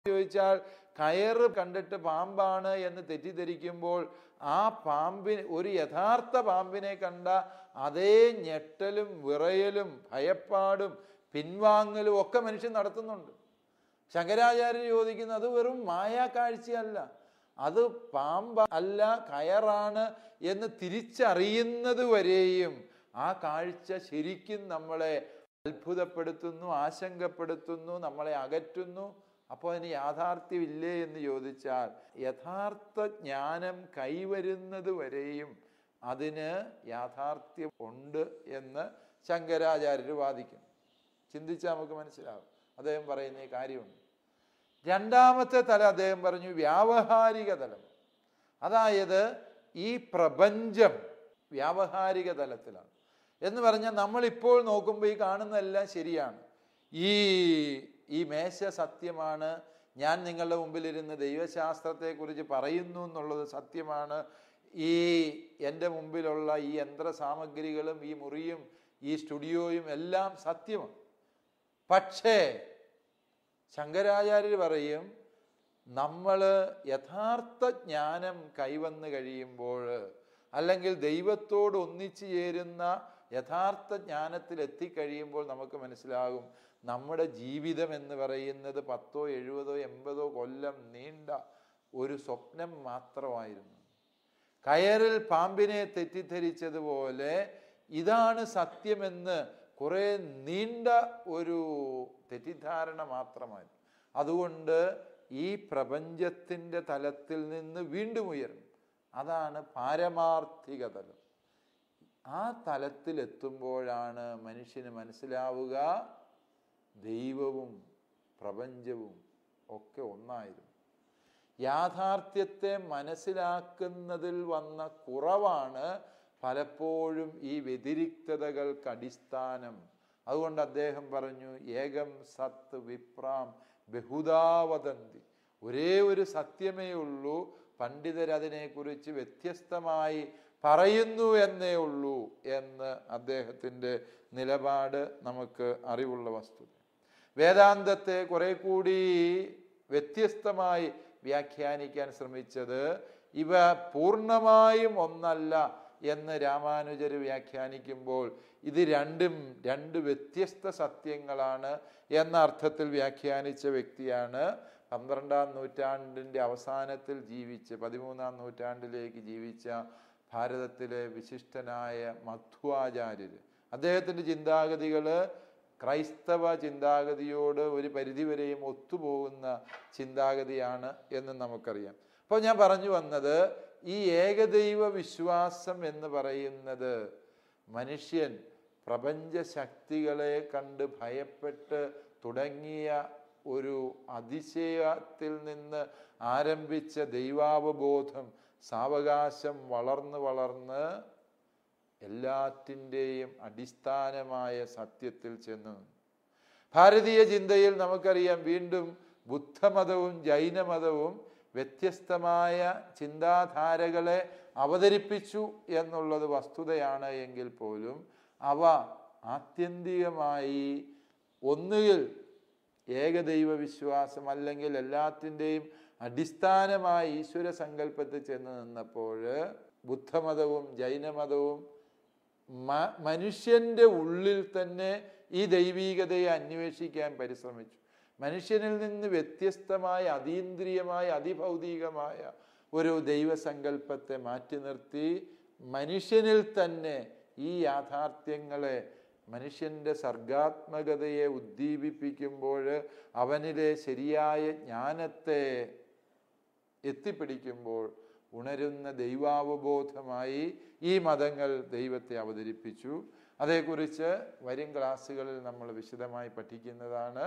ചോദിച്ചാൽ കയറ് കണ്ടിട്ട് പാമ്പാണ് എന്ന് തെറ്റിദ്ധരിക്കുമ്പോൾ ആ പാമ്പിന് ഒരു യഥാർത്ഥ പാമ്പിനെ കണ്ട അതേ ഞെട്ടലും വിറയലും ഭയപ്പാടും പിൻവാങ്ങലും ഒക്കെ മനുഷ്യൻ നടത്തുന്നുണ്ട് ശങ്കരാചാര്യർ ചോദിക്കുന്നത് അത് വെറും മായാ കാഴ്ചയല്ല അത് പാമ്പ അല്ല കയറാണ് എന്ന് തിരിച്ചറിയുന്നത് വരെയും ആ കാഴ്ച ശരിക്കും നമ്മളെ അത്ഭുതപ്പെടുത്തുന്നു ആശങ്കപ്പെടുത്തുന്നു നമ്മളെ അകറ്റുന്നു അപ്പോൾ അതിന് യാഥാർത്ഥ്യമില്ലേ എന്ന് ചോദിച്ചാൽ യഥാർത്ഥ ജ്ഞാനം കൈവരുന്നത് വരെയും അതിന് യാഥാർത്ഥ്യം ഉണ്ട് എന്ന് ശങ്കരാചാര്യർ വാദിക്കുന്നു ചിന്തിച്ചാൽ നമുക്ക് മനസ്സിലാവും അദ്ദേഹം പറയുന്ന ഈ കാര്യമുണ്ട് രണ്ടാമത്തെ തലം അദ്ദേഹം പറഞ്ഞു വ്യാവഹാരിക തലം അതായത് ഈ പ്രപഞ്ചം വ്യാവഹാരിക തലത്തിലാണ് എന്ന് പറഞ്ഞാൽ നമ്മളിപ്പോൾ നോക്കുമ്പോൾ ഈ കാണുന്നതെല്ലാം ശരിയാണ് ഈ ഈ മേശ സത്യമാണ് ഞാൻ നിങ്ങളുടെ മുമ്പിലിരുന്ന് ദൈവശാസ്ത്രത്തെക്കുറിച്ച് പറയുന്നു എന്നുള്ളത് സത്യമാണ് ഈ എൻ്റെ മുമ്പിലുള്ള ഈ യന്ത്ര സാമഗ്രികളും ഈ മുറിയും ഈ സ്റ്റുഡിയോയും എല്ലാം സത്യമാണ് പക്ഷേ ശങ്കരാചാര്യർ പറയും നമ്മൾ യഥാർത്ഥ ജ്ഞാനം കൈവന്ന് കഴിയുമ്പോൾ അല്ലെങ്കിൽ ദൈവത്തോട് ഒന്നിച്ചു ചേരുന്ന യഥാർത്ഥ ജ്ഞാനത്തിൽ എത്തിക്കഴിയുമ്പോൾ നമുക്ക് മനസ്സിലാകും നമ്മുടെ ജീവിതം എന്ന് പറയുന്നത് പത്തോ എഴുപതോ എൺപതോ കൊല്ലം നീണ്ട ഒരു സ്വപ്നം മാത്രമായിരുന്നു കയറിൽ പാമ്പിനെ തെറ്റിദ്ധരിച്ചതുപോലെ ഇതാണ് സത്യമെന്ന് കുറെ നീണ്ട ഒരു തെറ്റിദ്ധാരണ മാത്രമായിരുന്നു അതുകൊണ്ട് ഈ പ്രപഞ്ചത്തിൻ്റെ തലത്തിൽ നിന്ന് വീണ്ടും ഉയരണം അതാണ് പാരമാർത്ഥിക തലം ആ തലത്തിലെത്തുമ്പോഴാണ് മനുഷ്യന് മനസ്സിലാവുക ദൈവവും പ്രപഞ്ചവും ഒക്കെ ഒന്നായിരുന്നു യാഥാർത്ഥ്യത്തെ മനസ്സിലാക്കുന്നതിൽ വന്ന കുറവാണ് പലപ്പോഴും ഈ വ്യതിരിക്തതകൾക്ക് അടിസ്ഥാനം അതുകൊണ്ട് അദ്ദേഹം പറഞ്ഞു ഏകം സത്ത് വിപ്രാം ബഹുദാവതന്തി ഒരേ ഒരു സത്യമേ ഉള്ളൂ പണ്ഡിതരതിനെക്കുറിച്ച് വ്യത്യസ്തമായി പറയുന്നു എന്നേ ഉള്ളൂ എന്ന് അദ്ദേഹത്തിൻ്റെ നിലപാട് നമുക്ക് അറിവുള്ള വസ്തുത വേദാന്തത്തെ കുറെ കൂടി വ്യത്യസ്തമായി വ്യാഖ്യാനിക്കാൻ ശ്രമിച്ചത് ഇവ പൂർണ്ണമായും ഒന്നല്ല എന്ന് രാമാനുജർ വ്യാഖ്യാനിക്കുമ്പോൾ ഇത് രണ്ടും രണ്ട് വ്യത്യസ്ത സത്യങ്ങളാണ് എന്ന അർത്ഥത്തിൽ വ്യാഖ്യാനിച്ച വ്യക്തിയാണ് പന്ത്രണ്ടാം നൂറ്റാണ്ടിൻ്റെ അവസാനത്തിൽ ജീവിച്ച് പതിമൂന്നാം നൂറ്റാണ്ടിലേക്ക് ജീവിച്ച ഭാരതത്തിലെ വിശിഷ്ടനായ മധ്വാചാര്യർ അദ്ദേഹത്തിൻ്റെ ചിന്താഗതികൾ ക്രൈസ്തവ ചിന്താഗതിയോട് ഒരു പരിധിവരെയും ഒത്തുപോകുന്ന ചിന്താഗതിയാണ് എന്ന് നമുക്കറിയാം അപ്പോൾ ഞാൻ പറഞ്ഞു വന്നത് ഈ ഏകദൈവ വിശ്വാസം എന്ന് പറയുന്നത് മനുഷ്യൻ പ്രപഞ്ച ശക്തികളെ കണ്ട് ഭയപ്പെട്ട് തുടങ്ങിയ ഒരു അതിശയത്തിൽ നിന്ന് ആരംഭിച്ച ദൈവാവബോധം സാവകാശം വളർന്ന് വളർന്ന് എല്ലാറ്റിൻ്റെയും അടിസ്ഥാനമായ സത്യത്തിൽ ചെന്നു നിന്നു. ഭാരതീയ ചിന്തയിൽ നമുക്കറിയാം വീണ്ടും ബുദ്ധമതവും ജൈനമതവും വ്യത്യസ്തമായ ചിന്താധാരകളെ അവതരിപ്പിച്ചു എന്നുള്ളത് വസ്തുതയാണ് എങ്കിൽ പോലും അവ ആത്യന്തികമായി ഒന്നുകിൽ ഏകദൈവ വിശ്വാസം അല്ലെങ്കിൽ എല്ലാത്തിൻ്റെയും അടിസ്ഥാനമായ ഈശ്വര സങ്കല്പത്തിൽ ചെന്ന് നിന്നപ്പോൾ ബുദ്ധമതവും ജൈനമതവും മ- മനുഷ്യന്റെ ഉള്ളിൽ തന്നെ ഈ ദൈവീകതയെ അന്വേഷിക്കാൻ പരിശ്രമിച്ചു മനുഷ്യനിൽ നിന്ന് വ്യത്യസ്തമായ അതീന്ദ്രിയമായ അതിഭൗതികമായ ഒരു ദൈവസങ്കല്പത്തെ മാറ്റി നിർത്തി മനുഷ്യനിൽ തന്നെ ഈ യാഥാർത്ഥ്യങ്ങളെ മനുഷ്യൻ്റെ സർഗാത്മകതയെ ഉദ്ദീപിപ്പിക്കുമ്പോൾ അവനിലെ ശരിയായ ജ്ഞാനത്തെ എത്തിപ്പിടിക്കുമ്പോൾ ഉണരുന്ന ദൈവാവബോധമായി ഈ മതങ്ങൾ ദൈവത്തെ അവതരിപ്പിച്ചു അതേക്കുറിച്ച് വരും ക്ലാസ്സുകളിൽ നമ്മൾ വിശദമായി പഠിക്കുന്നതാണ്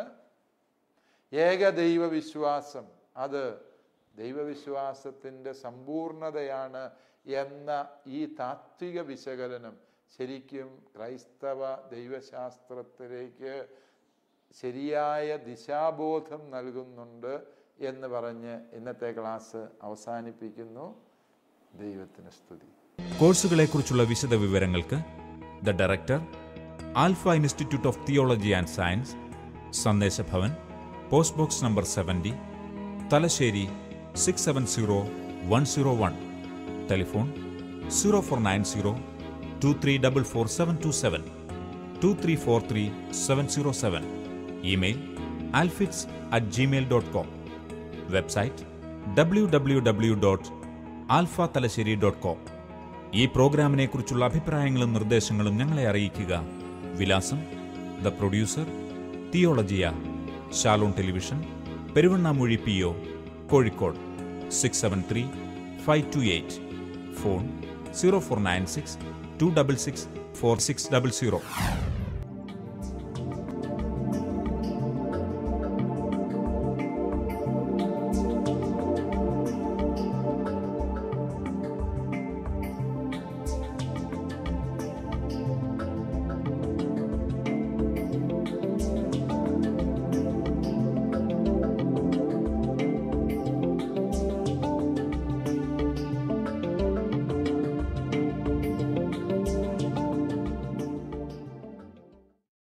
ഏകദൈവ വിശ്വാസം അത് ദൈവവിശ്വാസത്തിൻ്റെ സമ്പൂർണതയാണ് എന്ന ഈ താത്വിക വിശകലനം ശരിക്കും ക്രൈസ്തവ ദൈവശാസ്ത്രത്തിലേക്ക് ശരിയായ ദിശാബോധം നൽകുന്നുണ്ട് എന്ന് പറഞ്ഞ് ഇന്നത്തെ ക്ലാസ് അവസാനിപ്പിക്കുന്നു ദൈവത്തിന് സ്തുതി കോഴ്സുകളെക്കുറിച്ചുള്ള വിശദ വിവരങ്ങൾക്ക് the director alpha institute of theology and science സന്ദേശഭവൻ post box number seventy Thalassery six seven zero one zero one telephone zero four nine zero to three double four seven to seven to three four three seven zero seven email ആൽഫിറ്റ്സ് at Gmail dot com website W W W dot alpha Thalassery dot com ഈ പ്രോഗ്രാമിനെ കുറിച്ചുള്ള അഭിപ്രായങ്ങളും നിർദ്ദേശങ്ങളും ഞങ്ങളെ അറിയിക്കുക വിലാസം the producer Theologia Shalom television Peruvannamuzhi P O Kozhikode six seven three five two eight phone zero four nine six two double six four six double zero